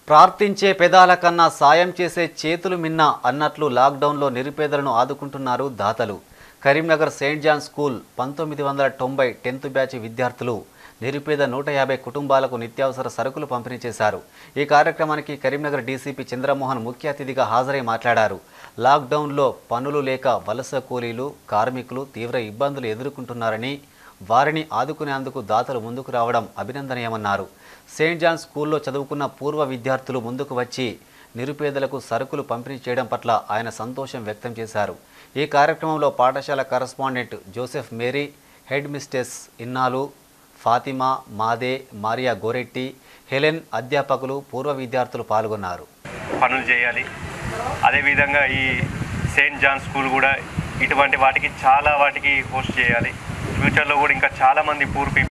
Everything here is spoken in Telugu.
ప్రార్థించే పెదాల కన్నా సాయం చేసే చేతులు మిన్న అన్నట్లు లాక్డౌన్లో నిరుపేదలను ఆదుకుంటున్నారు దాతలు కరీంనగర్ సెయింట్ జాన్ స్కూల్ పంతొమ్మిది వందల తొంభై టెన్త్ బ్యాచ్ విద్యార్థులు నిరుపేద నూట యాభై కుటుంబాలకు నిత్యావసర సరుకులు పంపిణీ చేశారు ఈ కార్యక్రమానికి కరీంనగర్ డీసీపీ చంద్రమోహన్ ముఖ్య అతిథిగా హాజరై మాట్లాడారు లాక్డౌన్లో పనులు లేక వలస కూలీలు కార్మికులు తీవ్ర ఇబ్బందులు ఎదుర్కొంటున్నారని వారిని ఆదుకునేందుకు దాతలు ముందుకు రావడం అభినందనీయమన్నారు సెయింట్ జాన్ స్కూల్లో చదువుకున్న పూర్వ విద్యార్థులు ముందుకు వచ్చి నిరుపేదలకు సరుకులు పంపిణీ చేయడం పట్ల ఆయన సంతోషం వ్యక్తం చేశారు ఈ కార్యక్రమంలో పాఠశాల correspondent Joseph Mary headmistress ఇన్నాలు ఫాతిమా మాదే మారియా గోరెట్టి హెలెన్ అధ్యాపకులు పూర్వ విద్యార్థులు పాల్గొన్నారు పనులు చేయాలి అదేవిధంగా ఈ సెయింట్ జాన్ స్కూల్ కూడా ఇటువంటి వాటికి చాలా వాటికి హోస్ట్ చేయాలి ఫ్యూచర్లో కూడా ఇంకా చాలామంది పూర్ పీపుల్